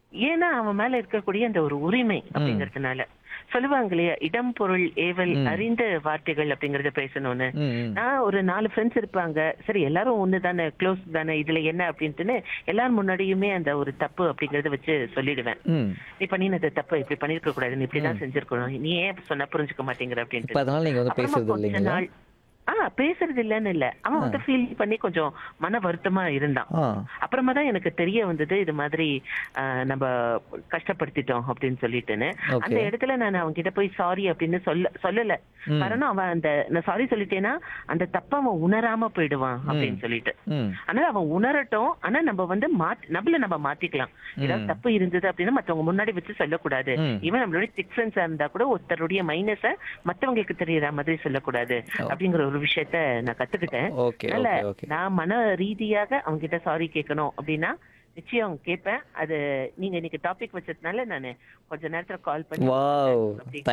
ஏன்னா அவன் மேல இருக்கக்கூடிய அந்த ஒரு உரிமை அப்படிங்கறதுனால சொல்லுவாங்க இல்லையா இடம் பொருள் ஏவல் அறிந்த வார்த்தைகள் அப்படிங்கறத பேசணும்னு ம், ம். நான் ஒரு நாலு ஃப்ரெண்ட்ஸ் இருப்பாங்க சரி எல்லாரும் ஒண்ணு தானே க்ளோஸ் தானே இதுல என்ன அப்படின்ட்டுன்னு எல்லாரும் முன்னாடியுமே அந்த ஒரு தப்பு அப்படிங்கறத வச்சு சொல்லிடுவேன் ம். நீ பண்ணினது தப்பு இப்படி பண்ணிருக்க கூடாது நீ இப்படிதான் செஞ்சிருக்கணும் நீ ஏன் இப்படி சொன்னா புரிஞ்சுக்க மாட்டேங்கிற இப்ப அப்படின்ட்டு அதனால நீங்க வந்து அப்புறமா பேசுறது கொஞ்ச இல்லைங்களா நாள் ஆ பேசுறது இல்லைன்னு இல்ல அவன் வந்து ஃபீல் பண்ணி கொஞ்சம் மன வருத்தமா இருந்தான் ஆ அப்புறமா தான் எனக்கு தெரிய வந்தது இது மாதிரி ஆ, நம்ம கஷ்டப்படுத்திட்டோம் அப்படின்னு சொல்லிட்டுன்னு Okay. அந்த இடத்துல நான் அவங்க கிட்ட போய் சாரி அப்படின்னு சொல்ல சொல்லல ம். காரணம் அவன் அந்த நான் சாரி சொல்லிட்டேன்னா அந்த தப்ப அவன் உணராம போயிடுவான் அப்படின்னு சொல்லிட்டு ம் அதனால அவன் உணரட்டும் ஆனா நம்ம வந்து மாத்தி நம்மள நம்ம மாத்திக்கலாம் ஏதாவது தப்பு இருந்தது அப்படின்னா மத்தவங்க முன்னாடி வச்சு சொல்லக்கூடாது ம். ஈவன் நம்மளுடைய திக் ஃப்ரெண்ட்ஸா இருந்தா கூட ஒருத்தருடைய மைனஸ மத்தவங்களுக்கு தெரியற மாதிரி சொல்லக்கூடாது அப்படிங்கிற ஒரு விஷயத்த நான் கத்துக்கிட்டேன் ஓகே அதனால ஓகே ஓகே நான் மன ரீதியாக அவங்க கிட்ட சாரி கேட்கணும் அப்படின்னா நிச்சயம் அவங்க கேட்பேன் அது நீங்க இன்னைக்கு டாபிக் வச்சதுனால நான் கொஞ்ச நேரத்துல கால் பண்ணி வாவ் அப்படி